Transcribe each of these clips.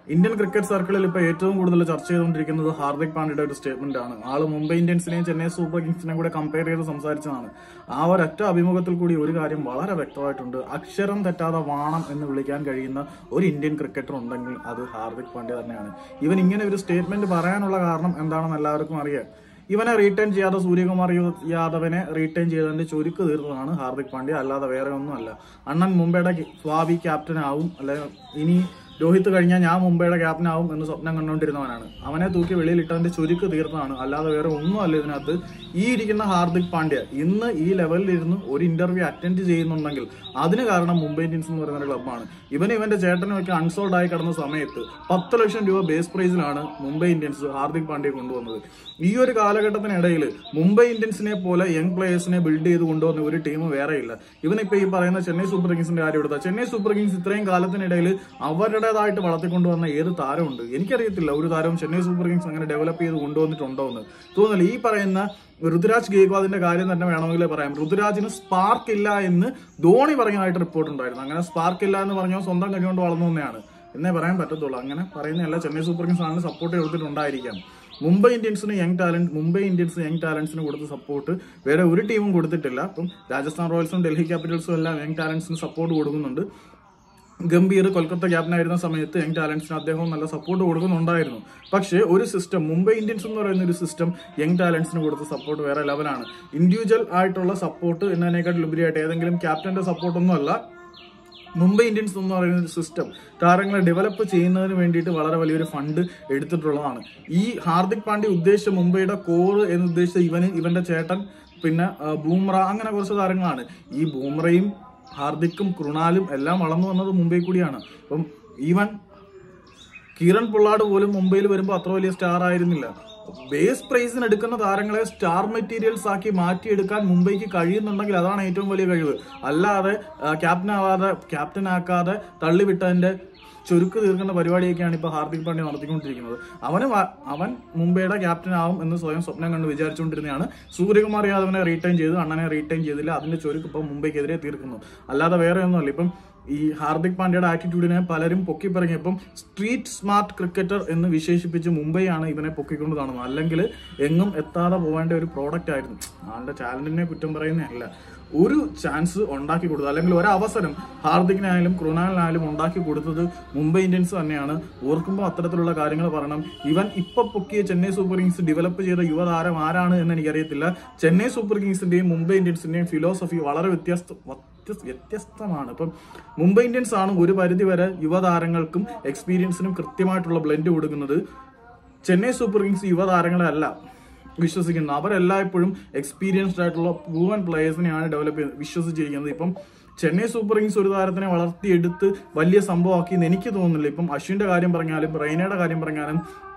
Indian cricket സർക്കിളിൽ ഇപ്പൊ ഏറ്റവും കൂടുതൽ ചർച്ച ചെയ്തുകൊണ്ടിരിക്കുന്നത് ഹാർദിക് പാണ്ഡ്യയുടെ ഒരു സ്റ്റേറ്റ്മെന്റ് ആണ് ആള് മുംബൈ ഇന്ത്യൻസിനെയും ചെന്നൈ സൂപ്പർ കിങ്സിനെയും കൂടെ കമ്പയർ ചെയ്ത് സംസാരിച്ചതാണ് ആ ഒരൊറ്റ അഭിമുഖത്തിൽ കൂടി ഒരു കാര്യം വളരെ വ്യക്തമായിട്ടുണ്ട് അക്ഷരം തെറ്റാതെ വാണം എന്ന് വിളിക്കാൻ കഴിയുന്ന ഒരു ഇന്ത്യൻ ക്രിക്കറ്റർ ഉണ്ടെങ്കിൽ അത് ഹാർദിക് പാണ്ഡ്യ തന്നെയാണ് ഇവൻ ഇങ്ങനെ ഒരു സ്റ്റേറ്റ്മെന്റ് പറയാനുള്ള കാരണം എന്താണെന്ന് എല്ലാവർക്കും അറിയാം ഇവനെ റീറ്റേൺ ചെയ്യാതെ സൂര്യകുമാർ യു- യാദവിനെ റീറ്റേൺ ചെയ്തതിന്റെ ചുരുക്ക് തീർത്തതാണ് ഹാർദിക് പാണ്ഡ്യ അല്ലാതെ വേറെ ഒന്നുമല്ല അണ്ണൻ മുംബൈയുടെ ഭാവി ക്യാപ്റ്റൻ ആവും അല്ലെ ഇനി രോഹിത് കഴിഞ്ഞാൽ ഞാൻ മുംബൈയുടെ ക്യാപ്റ്റൻ ആവും എന്ന് സ്വപ്നം കണ്ടുകൊണ്ടിരുന്നവനാണ് അവനെ തൂക്കി വെളിയിലിട്ടതിന്റെ ചുരുക്ക് തീർത്തതാണ് അല്ലാതെ വേറെ ഒന്നുമല്ല ഇതിനകത്ത് ഈ ഇരിക്കുന്ന ഹാർദിക് പാണ്ഡ്യ ഇന്ന് ഈ ലെവലിൽ ഇരുന്ന് ഒരു ഇന്റർവ്യൂ അറ്റൻഡ് ചെയ്യുന്നുണ്ടെങ്കിൽ അതിന് കാരണം മുംബൈ ഇന്ത്യൻസ് എന്ന് പറയുന്ന ഒരു ക്ലബ്ബാണ് ഇവന് ഇവന്റെ ചേട്ടനും ഒക്കെ അൺസോൾഡ് ആയി കിടന്ന സമയത്ത് പത്ത് ലക്ഷം രൂപ ബേസ് പ്രൈസിലാണ് മുംബൈ ഇന്ത്യൻസ് ഹാർദിക് പാണ്ഡ്യയെ കൊണ്ടുവന്നത് ഈ ഒരു കാലഘട്ടത്തിനിടയിൽ മുംബൈ ഇന്ത്യൻസിനെ പോലെ യങ് പ്ലേയേഴ്സിനെ ബിൽഡ് ചെയ്ത് കൊണ്ടുവന്ന ഒരു ടീം വേറെയില്ല ഇവനിപ്പോ ഈ പറയുന്ന ചെന്നൈ സൂപ്പർ കിങ്സിന്റെ കാര്യം എടുത്താൽ ചെന്നൈ സൂപ്പർ കിങ്സ് ഇത്രയും കാലത്തിനിടയിൽ അവരുടേതായിട്ട് വളർത്തിക്കൊണ്ടുവന്ന ഏത് താരമുണ്ട് എനിക്കറിയത്തില്ല ഒരു താരവും ചെന്നൈ സൂപ്പർ കിങ്സ് അങ്ങനെ ഡെവലപ്പ് ചെയ്ത് കൊണ്ടുവന്നിട്ടുണ്ടോ എന്ന് തോന്നുന്നില്ല ഈ പറയുന്ന ഋതുരാജ് ഗേക്വാദിന്റെ കാര്യം തന്നെ വേണമെങ്കിൽ പറയാം ഋതുരാജിന് സ്പാർക്ക് ഇല്ല എന്ന് ധോണി പറഞ്ഞതായിട്ട് റിപ്പോർട്ട് ഉണ്ടായിരുന്നു അങ്ങനെ സ്പാർക്ക് ഇല്ല എന്ന് പറഞ്ഞോ സ്വന്തം കഴിവുകൊണ്ട് വളർന്നു തന്നെയാണ് എന്നേ പറയാൻ പറ്റത്തുള്ളൂ അങ്ങനെ പറയുന്നതല്ല ചെന്നൈ സൂപ്പർ കിങ്സ് ആണ് സപ്പോർട്ട് കൊടുത്തിട്ടുണ്ടായിരിക്കാം മുംബൈ ഇന്ത്യൻസിന് young talent Mumbai Indians young ടാലൻസിന് കൊടുത്ത സപ്പോർട്ട് വേറെ ഒരു ടീമും കൊടുത്തിട്ടില്ല അപ്പം രാജസ്ഥാൻ റോയൽസും ഡൽഹി ക്യാപിറ്റൽസും എല്ലാം യങ് ടാലൻസിന് സപ്പോർട്ട് കൊടുക്കുന്നുണ്ട് ഗംഭീർ കൊൽക്കത്ത ക്യാപ്റ്റനായിരുന്ന സമയത്ത് യങ് ടാലൻസിന് അദ്ദേഹം നല്ല സപ്പോർട്ട് കൊടുക്കുന്നുണ്ടായിരുന്നു പക്ഷേ ഒരു സിസ്റ്റം മുംബൈ ഇന്ത്യൻസ് എന്ന് പറയുന്ന ഒരു സിസ്റ്റം യങ് ടാലൻസിന് കൊടുത്ത സപ്പോർട്ട് വേറെ ലെവലാണ് ഇൻഡിവിജ്വൽ ആയിട്ടുള്ള സപ്പോർട്ട് എന്നതിനേക്കാൾ ഉപരിയായിട്ട് ഏതെങ്കിലും ക്യാപ്റ്റന്റെ സപ്പോർട്ടൊന്നും അല്ല മുംബൈ ഇന്ത്യൻസ് എന്ന് പറയുന്ന ഒരു സിസ്റ്റം താരങ്ങളെ ഡെവലപ്പ് ചെയ്യുന്നതിന് വേണ്ടിയിട്ട് വളരെ വലിയൊരു ഫണ്ട് എടുത്തിട്ടുള്ളതാണ് ഈ ഹാർദിക് പാണ്ഡ്യ ഉദ്ദേശിച്ച മുംബൈയുടെ കോറ് എന്ന് ഉദ്ദേശിച്ച ഇവന് ഇവന്റെ ചേട്ടൻ പിന്നെ ആ, ബൂമ്ര അങ്ങനെ കുറച്ച് താരങ്ങളാണ് ഈ ബൂമ്രയും ഹാർദിക്കും കൃണാലും എല്ലാം വളർന്നു വന്നത് മുംബൈ കൂടിയാണ് അപ്പം ഈവൻ കിരൺ പൊള്ളാട് പോലും മുംബൈയിൽ വരുമ്പോൾ അത്ര വലിയ സ്റ്റാർ ആയിരുന്നില്ല ബേസ് പ്രൈസിന് എടുക്കുന്ന താരങ്ങളെ സ്റ്റാർ മെറ്റീരിയൽസ് ആക്കി മാറ്റിയെടുക്കാൻ മുംബൈക്ക് കഴിയുന്നുണ്ടെങ്കിൽ അതാണ് ഏറ്റവും വലിയ കഴിവ് അല്ലാതെ ക്യാപ്റ്റൻ ആവാതെ ക്യാപ്റ്റൻ ആക്കാതെ തള്ളിവിട്ടതിന്റെ ചുരുക്ക് തീർക്കുന്ന പരിപാടിയൊക്കെയാണ് ഇപ്പൊ ഹാർദിക് പാണ്ഡ്യ നടത്തിക്കൊണ്ടിരിക്കുന്നത് അവന് വ- അവൻ മുംബൈയുടെ ക്യാപ്റ്റൻ ആവും എന്ന് സ്വയം സ്വപ്നം കണ്ട് വിചാരിച്ചുകൊണ്ടിരുന്നതാണ് സൂര്യകുമാർ യാദവിനെ റീറ്റൈൻ ചെയ്തു അണ്ണനെ റീറ്റൈൻ ചെയ്തില്ല അതിന്റെ ചുരുക്ക് ഇപ്പൊ മുംബൈക്കെതിരെ തീർക്കുന്നു അല്ലാതെ വേറെ ഒന്നുമല്ല ഇപ്പം ഈ ഹാർദിക് പാണ്ഡ്യയുടെ ആറ്റിറ്റ്യൂഡിനെ പലരും പൊക്കി പറഞ്ഞപ്പം സ്ട്രീറ്റ് സ്മാർട്ട് ക്രിക്കറ്റർ എന്ന് വിശേഷിപ്പിച്ച് മുംബൈയാണ് ഇവനെ പൊക്കിക്കൊണ്ട് കാണുന്നത് അല്ലെങ്കിൽ എങ്ങും എത്താതെ പോകേണ്ട ഒരു പ്രോഡക്റ്റ് ആയിരുന്നു ആളുടെ ടാലന്റിനെ കുറ്റം പറയുന്നതല്ല ഒരു ചാൻസ് ഉണ്ടാക്കി കൊടുത്തത് അല്ലെങ്കിൽ ഒരു അവസരം ഹാർദിക്കിനായാലും കൃണാലിനായാലും ഉണ്ടാക്കി കൊടുത്തത് മുംബൈ ഇന്ത്യൻസ് തന്നെയാണ് ഓർക്കുമ്പോൾ അത്തരത്തിലുള്ള കാര്യങ്ങൾ പറയണം ഇവൻ ഇപ്പൊ പൊക്കിയ ചെന്നൈ സൂപ്പർ കിങ്സ് ഡെവലപ്പ് ചെയ്ത യുവതാരം ആരാണ് എന്ന് എനിക്കറിയത്തില്ല ചെന്നൈ സൂപ്പർ കിങ്സിന്റെയും മുംബൈ ഇന്ത്യൻസിന്റെയും ഫിലോസഫി വളരെ വ്യത്യസ്ത വ്യത്യസ്ത- വ്യത്യസ്തമാണ് ഇപ്പം മുംബൈ ഇന്ത്യൻസ് ആണ് ഒരു പരിധി വരെ യുവതാരങ്ങൾക്കും എക്സ്പീരിയൻസിനും കൃത്യമായിട്ടുള്ള ബ്ലെൻഡ് കൊടുക്കുന്നത് ചെന്നൈ സൂപ്പർ കിങ്സ് യുവതാരങ്ങളെ അല്ല വിശ്വസിക്കുന്നത് അവരെല്ലായ്പ്പോഴും എക്സ്പീരിയൻസ്ഡ് ആയിട്ടുള്ള പ്രൂവൻ പ്ലേയേഴ്സിനെയാണ് ഡെവലപ്പ് ചെയ്യുന്നത് വിശ്വസിച്ചിരിക്കുന്നത് ഇപ്പം ചെന്നൈ സൂപ്പർ കിങ്സ് ഒരു താരത്തിനെ വളർത്തിയെടുത്ത് വലിയ സംഭവമാക്കി എന്ന് എനിക്ക് തോന്നുന്നില്ല ഇപ്പം അശ്വിന്റെ കാര്യം പറഞ്ഞാലും റെയ്നയുടെ കാര്യം പറഞ്ഞാലും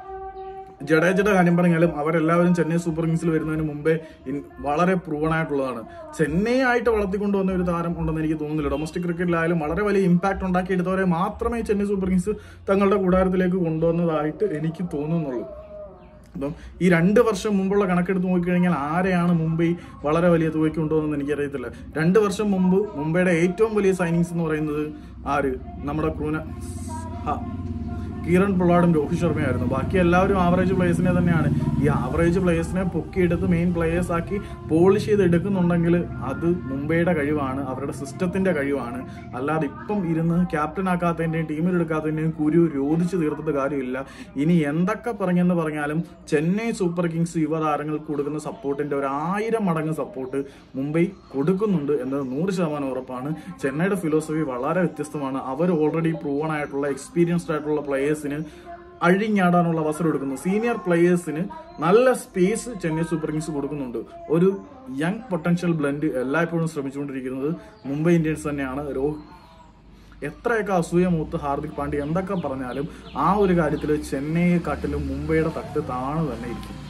ജഡേജയുടെ കാര്യം പറഞ്ഞാലും അവരെല്ലാവരും ചെന്നൈ സൂപ്പർ കിങ്സിൽ വരുന്നതിന് മുമ്പേ ഇൻ- വളരെ പ്രൂവൺ ആയിട്ടുള്ളതാണ് ചെന്നൈ ആയിട്ട് വളർത്തിക്കൊണ്ടുവന്ന ഒരു താരം ഉണ്ടെന്ന് എനിക്ക് തോന്നുന്നില്ല ഡൊമസ്റ്റിക് ക്രിക്കറ്റിലായാലും വളരെ വലിയ ഇമ്പാക്ട് ഉണ്ടാക്കിയെടുത്തവരെ മാത്രമേ ചെന്നൈ സൂപ്പർ കിങ്സ് തങ്ങളുടെ കൂടാരത്തിലേക്ക് കൊണ്ടുവന്നതായിട്ട് എനിക്ക് തോന്നുന്നുള്ളൂ അപ്പം ഈ രണ്ട് വർഷം മുമ്പുള്ള കണക്കെടുത്ത് നോക്കിക്കഴിഞ്ഞാൽ ആരെയാണ് മുംബൈ വളരെ വലിയ തുകയ്ക്ക് കൊണ്ടുവന്നെന്ന് എനിക്കറിയത്തില്ല രണ്ട് വർഷം മുമ്പ് മുംബൈയുടെ ഏറ്റവും വലിയ സൈനിങ്സ് എന്ന് പറയുന്നത് ആര് നമ്മുടെ ക്രൂന ഹ, കിരൺ പൊള്ളാടും രോഹിത് ശർമ്മയായിരുന്നു ബാക്കി എല്ലാവരും ആവറേജ് പ്ലേയേഴ്സിനെ തന്നെയാണ് ഈ ആവറേജ് പ്ലേയേഴ്സിനെ പൊക്കിയെടുത്ത് മെയിൻ പ്ലേയേഴ്സ് ആക്കി പോളിഷ് ചെയ്ത് എടുക്കുന്നുണ്ടെങ്കിൽ അത് മുംബൈയുടെ കഴിവാണ് അവരുടെ സിസ്റ്റത്തിന്റെ കഴിവാണ് അല്ലാതെ ഇപ്പം ഇരുന്ന് ക്യാപ്റ്റൻ ആക്കാത്തതിന്റെയും ടീമിൽ എടുക്കാത്തതിന്റെയും കുരു രോധിച്ച് തീർത്തിട്ട് കാര്യമില്ല ഇനി എന്തൊക്കെ പറഞ്ഞെന്ന് പറഞ്ഞാലും ചെന്നൈ സൂപ്പർ കിങ്സ് യുവതാരങ്ങൾക്ക് കൊടുക്കുന്ന സപ്പോർട്ടിന്റെ ഒരു ആയിരം മടങ്ങ് സപ്പോർട്ട് മുംബൈ കൊടുക്കുന്നുണ്ട് എന്നത് നൂറ് ശതമാനം ഉറപ്പാണ് ചെന്നൈയുടെ ഫിലോസഫി വളരെ വ്യത്യസ്തമാണ് അവർ ഓൾറെഡി പ്രൂവൺ ആയിട്ടുള്ള എക്സ്പീരിയൻസ്ഡ് ആയിട്ടുള്ള പ്ലേയേഴ്സിന് അഴിഞ്ഞാടാനുള്ള അവസരം എടുക്കുന്നു സീനിയർ പ്ലേയേഴ്സിന് നല്ല സ്പേസ് ചെന്നൈ സൂപ്പർ കിങ്സ് കൊടുക്കുന്നുണ്ട് ഒരു യങ് പൊട്ടൻഷ്യൽ ബ്ലെൻഡ് എല്ലായ്പ്പോഴും ശ്രമിച്ചുകൊണ്ടിരിക്കുന്നത് മുംബൈ ഇന്ത്യൻസ് തന്നെയാണ് രോഹിത് എത്രയൊക്കെ അസൂയ മൂത്ത് ഹാർദിക് പാണ്ഡ്യ എന്തൊക്കെ പറഞ്ഞാലും ആ ഒരു കാര്യത്തിൽ ചെന്നൈയെക്കാട്ടിലും മുംബൈയുടെ തട്ട് താണു തന്നെ ഇരിക്കും